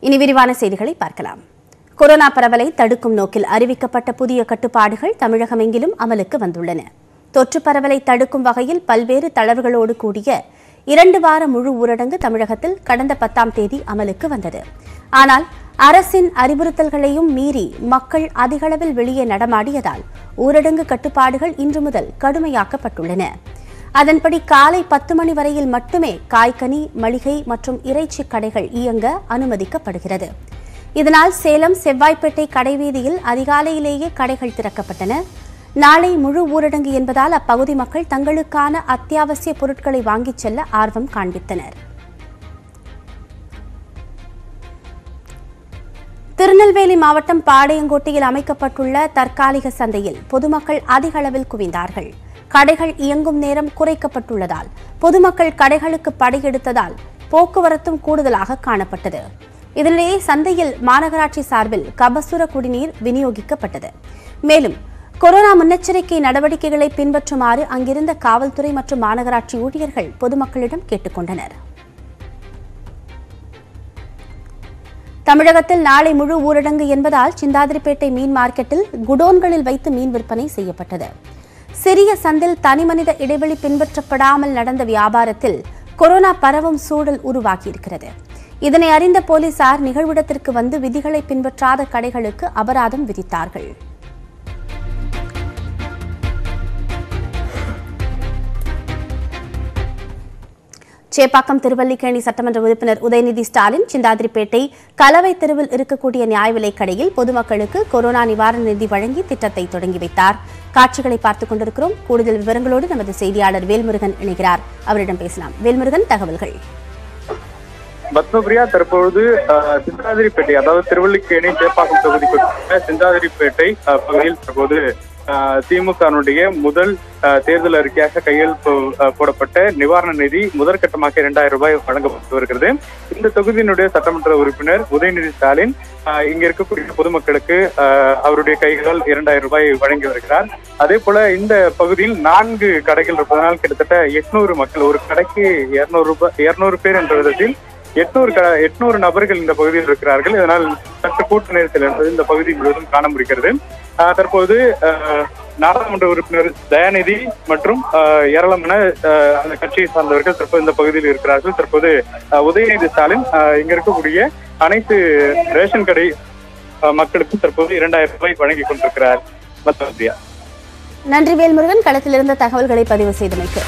இனி விரிவான செய்திகளை பார்க்கலாம் கொரோனா பரவலை தடுக்கும் நோக்கில் அறிவிக்கப்பட்ட புதிய கட்டுப்பாடுகள் தமிழகமெங்கிலும் அமலுக்கு வந்துள்ளன தொற்று பரவலை தடுக்கும் வகையில் பல்வேறு தளர்வுகளோடு கூடிய இரண்டு வார முழு ஊரடங்கு தமிழகத்தில் கடந்த பத்தாம் தேதி அமலுக்கு வந்தது ஆனால் அரசின் அறிவுறுத்தல்களையும் மீறி மக்கள் அதிகளவில் வெளியே நடமாடியதால் ஊரடங்கு கட்டுப்பாடுகள் இன்று முதல் கடுமையாக்கப்பட்டுள்ளன அதன்படி காலை பத்து மணி வரையில் மட்டுமே காய்கனி மளிகை மற்றும் இறைச்சி கடைகள் இயங்க அனுமதிக்கப்படுகிறது இதனால் சேலம் செவ்வாய்ப்பேட்டை கடைவீதியில் அதிகாலையிலேயே கடைகள் திறக்கப்பட்டன நாளை முழு ஊரடங்கு என்பதால் அப்பகுதி மக்கள் தங்களுக்கான அத்தியாவசிய பொருட்களை வாங்கிச் செல்ல ஆர்வம் காண்பித்தனர் திருநெல்வேலி மாவட்டம் பாளையங்கோட்டையில் அமைக்கப்பட்டுள்ள தற்காலிக சந்தையில் பொதுமக்கள் அதிக அளவில் குவிந்தார்கள் கடைகள் இயங்கும் நேரம் குறைக்கப்பட்டுள்ளதால் பொதுமக்கள் கடைகளுக்கு படையெடுத்ததால் போக்குவரத்தும் கூடுதலாக காணப்பட்டது இதனிடையே சந்தையில் மாநகராட்சி சார்பில் கபசுர குடிநீர் விநியோகிக்கப்பட்டது மேலும் கொரோனா முன்னெச்சரிக்கை நடவடிக்கைகளை பின்பற்றுமாறு அங்கிருந்த காவல்துறை மற்றும் மாநகராட்சி ஊழியர்கள் பொதுமக்களிடம் கேட்டுக் கொண்டனர் தமிழகத்தில் நாளை முழு ஊரடங்கு என்பதால் சிந்தாதிரிப்பேட்டை மீன் மார்க்கெட்டில் குடோன்களில் வைத்து மீன் விற்பனை செய்யப்பட்டது சிறிய சந்தில் தனிமனித இடைவெளி பின்பற்றப்படாமல் நடந்த வியாபாரத்தில் கொரோனா பரவும் சூழல் உருவாகியிருக்கிறது இதனை அறிந்த போலீசார் நிகழ்விடத்திற்கு வந்து விதிகளை பின்பற்றாத கடைகளுக்கு அபராதம் விதித்தார்கள் சேப்பாக்கம் திருவல்லிக்கேணி சட்டமன்ற உறுப்பினர் உதயநிதி ஸ்டாலின் சிந்தாதிரிப்பேட்டை கலவை தெருவில் இருக்கக்கூடிய நியாய விலைக் கடையில் பொதுமக்களுக்கு கொரோனா நிவாரண நிதி வழங்கி திட்டத்தை தொடங்கி வைத்தார் காட்சிகளை பார்த்துக் கொண்டிருக்கிறோம் கூடுதல் விவரங்களோடு நமது செய்தியாளர் வேல்முருகன் இணைகிறார் அவரிடம் பேசலாம் வேல்முருகன் தகவல்கள் பத்மபிரியா தற்பொழுது அஹ், சிந்தாதிரிப்பேட்டை அதாவது திருவள்ளிக்கேணி சேப்பாக்கம் தொகுதிக்குட்பட்ட சிந்தாதிரிப்பேட்டை அஹ், பகுதியில் தற்போது திமுகனுடைய முதல் அஹ், தேர்தல் அறிக்கையாக கையெழுத்து அஹ், போடப்பட்ட நிவாரண நிதி முதற்கட்டமாக இரண்டாயிரம் ரூபாய் வழங்கப்பட்டு வருகிறது இந்த தொகுதியினுடைய சட்டமன்ற உறுப்பினர் உதயநிதி ஸ்டாலின் அஹ், இங்க இருக்கக்கூடிய பொதுமக்களுக்கு அஹ், அவருடைய கைகளால் இரண்டாயிரம் ரூபாய் வழங்கி வருகிறார் அதே போல இந்த பகுதியில் நான்கு கடைகள் இருப்பதனால் கிட்டத்தட்ட எட்நூறு மக்கள் ஒரு கடைக்கு இருநூறு ரூபாய் இருநூறு பேர் என்ற விதத்தில் எட்நூறு க எட்நூறு நபர்கள் இந்த பகுதியில் இருக்கிறார்கள் இதனால் சற்று கூட்ட நெரிசல் என்பது இந்த பகுதி முழுவதும் காண முடிகிறது ஆஹ் தற்போது ஆஹ், நாடாளுமன்ற உறுப்பினர் தயாநிதி மற்றும் ஆஹ், ஏராளமான ஆஹ், அந்த கட்சியை சார்ந்தவர்கள் தற்போது இந்த பகுதியில் இருக்கிறார்கள் தற்போது ஆஹ், உதயநிதி ஸ்டாலின் ஆஹ், இங்க இருக்கக்கூடிய அனைத்து ரேஷன் கடை ஆஹ், மக்களுக்கும் தற்போது இரண்டாயிரம் ரூபாய் வழங்கி கொண்டிருக்கிறார் மத்திய நன்றி வேல்முருகன் களத்திலிருந்த தகவல்களை பதிவு செய்தமைக்கு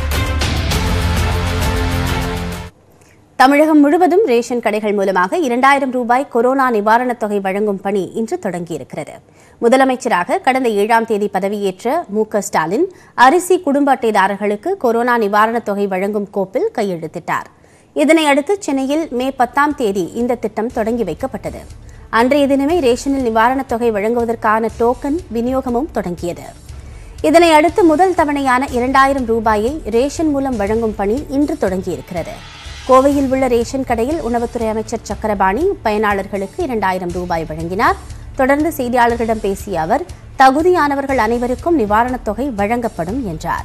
தமிழகம் முழுவதும் ரேஷன் கடைகள் மூலமாக இரண்டாயிரம் ரூபாய் கொரோனா நிவாரணத் தொகை வழங்கும் பணி இன்று தொடங்கியிருக்கிறது முதலமைச்சராக கடந்த ஏழாம் தேதி பதவியேற்ற மு க ஸ்டாலின் அரிசி குடும்ப அட்டைதாரர்களுக்கு கொரோனா நிவாரணத் தொகை வழங்கும் கோப்பில் கையெழுத்திட்டார் இதனையடுத்து சென்னையில் மே பத்தாம் தேதி இந்த திட்டம் தொடங்கி வைக்கப்பட்டது அன்றைய தினமே ரேஷனில் நிவாரணத் தொகை வழங்குவதற்கான டோக்கன் விநியோகமும் தொடங்கியது இதனை அடுத்து முதல் தவணையான இரண்டாயிரம் ரூபாயை ரேஷன் மூலம் வழங்கும் பணி இன்று தொடங்கியிருக்கிறது கோவையில் உள்ள ரேஷன் கடையில் உணவுத்துறை அமைச்சர் சக்கரபாணி பயனாளர்களுக்கு இரண்டாயிரம் ரூபாய் வழங்கினார் தொடர்ந்து செய்தியாளர்களிடம் பேசிய அவர் தகுதியானவர்கள் அனைவருக்கும் நிவாரணத் தொகை வழங்கப்படும் என்றார்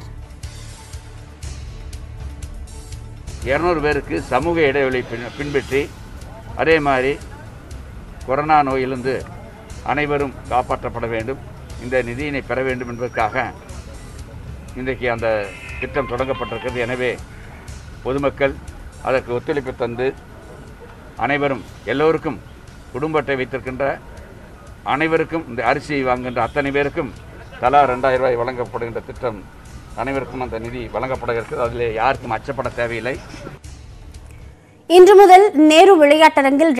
இரநூறு பேருக்கு சமூக இடைவெளி பின் பின்பற்றி அதே மாதிரி கொரோனா நோயிலிருந்து அனைவரும் காப்பாற்றப்பட வேண்டும் இந்த நிதியினை பெற வேண்டும் என்பதற்காக இன்றைக்கு அந்த திட்டம் தொடங்கப்பட்டிருக்கிறது எனவே பொதுமக்கள் அதற்கு ஒத்துழைப்பு தந்து அனைவரும் எல்லோருக்கும் குடும்ப அட்டை வைத்திருக்கின்ற அனைவருக்கும் இந்த அரிசி வாங்குகின்ற அத்தனை பேருக்கும் தலா ரெண்டாயிரம் ரூபாய் வழங்கப்படுகின்ற திட்டம் அனைவருக்கும் அந்த நிதி வழங்கப்பட இருக்கிறது அதில் யாருக்கும் அச்சப்பட தேவையில்லை இன்று முதல் நேரு விளையாட்டரங்கில்